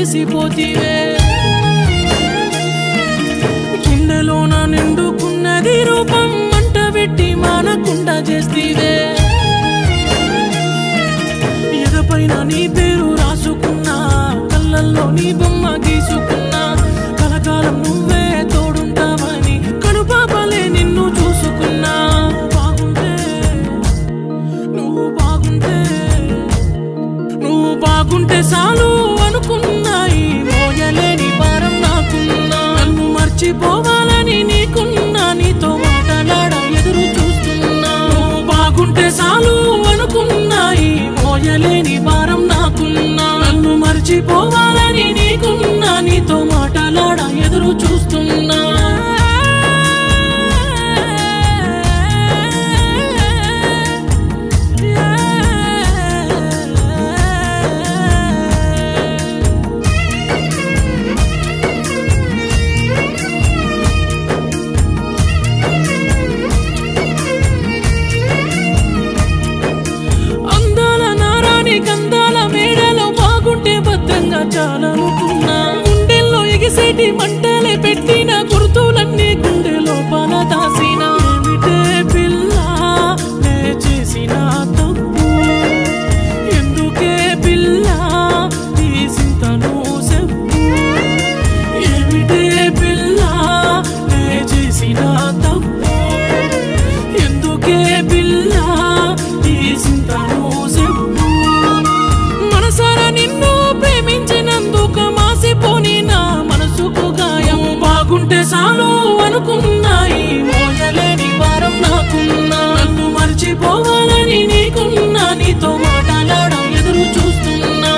చేసిపోతివే గుండెలోన నిండుకున్నది రూపం మంట పెట్టి మానకుండా చేస్తీవే ఎదపైన నీ పేరు రాసుకున్నా కళ్ళల్లో నీ బొమ్మ గీసుకున్నా కలకాలం నువ్వే తోడుంటావని కనుపాపలే నిన్ను చూసుకున్నా బాగుంటే నువ్వు బాగుంటే నువ్వు బాగుంటే చాలు అనుకున్నాయి మోయలేని భారం నాకున్నా నన్ను మర్చిపోవాలని నీకున్నా నీతో మాట్లాడ ఎదురు చూస్తున్నా నువ్వు బాగుంటే చాలు అనుకున్నాయి మోయలేని భారం నాకున్నా నన్ను మర్చిపోవాలని నీకున్నా నీతో మాట్లాడ ఎదురు చూస్తున్నా అందాల నారాని కందాల మేడలో బాగుంటే భద్రంగా చాలనుకున్నా గుండెల్లో ఎగిసేటి మంటలే పెట్టిన గుర్తులన్నీ గుండె లోపల దాసిన ఏమిటే పిల్ల నే చేసిన తప్పు ఎందుకే పిల్ల ఈ సింతను చెప్పు ఏమిటే పిల్ల నే చేసిన తప్పు ఎందుకే పిల్ల ఈ సింతను చెప్పు మనసారా నిన్ను ప్రేమించినందుకు మాసిపోని నా మనసుకు గాయం బాగుంటే చాలు అనుకున్నాయి మోయలేని వారం నాకున్నా నన్ను మర్చిపోవాలని నీకున్నా నీతో మాట్లాడ ఎదురు చూస్తున్నా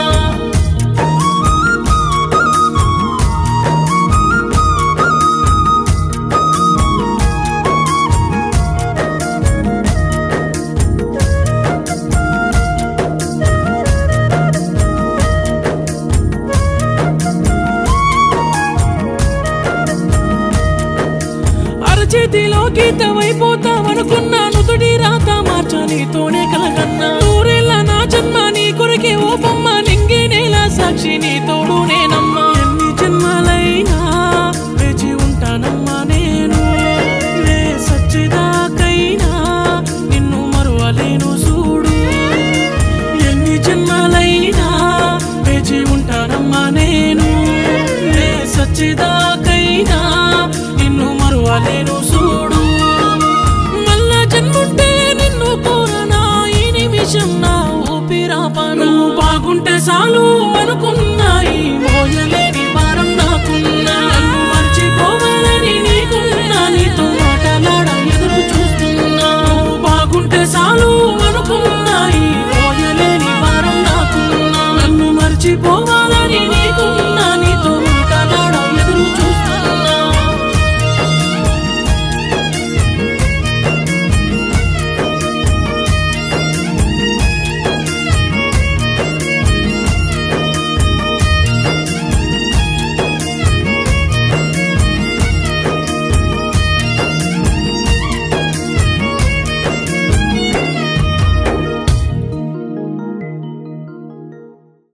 అరచేతిలో గీతమైపోతావనుకున్నా నుదుడి రాత మార్చ నీతోనే కలగన్నా నూరేళ్ళ నా జన్మ నీ కొరకే ఓ బొమ్మ నింగి నేల సాక్షి నీ తోడు నేనమ్మా ఎన్ని జన్మలైనా వేచి ఉంటానమ్మా నేను నే సచ్చిదాకైనా నిన్ను మరువలేను చూడు ఎన్ని జన్మలైనా వేచి ఉంటానమ్మా నేను నే సచ్చిదాకైనా నిన్ను మరువలేను చూడు మళ్ళా జన్ముంటే నిన్ను కోరనా ఈ నిమిషం నా ఊపిరాపను బాగుంటే చాలు అనుకున్నా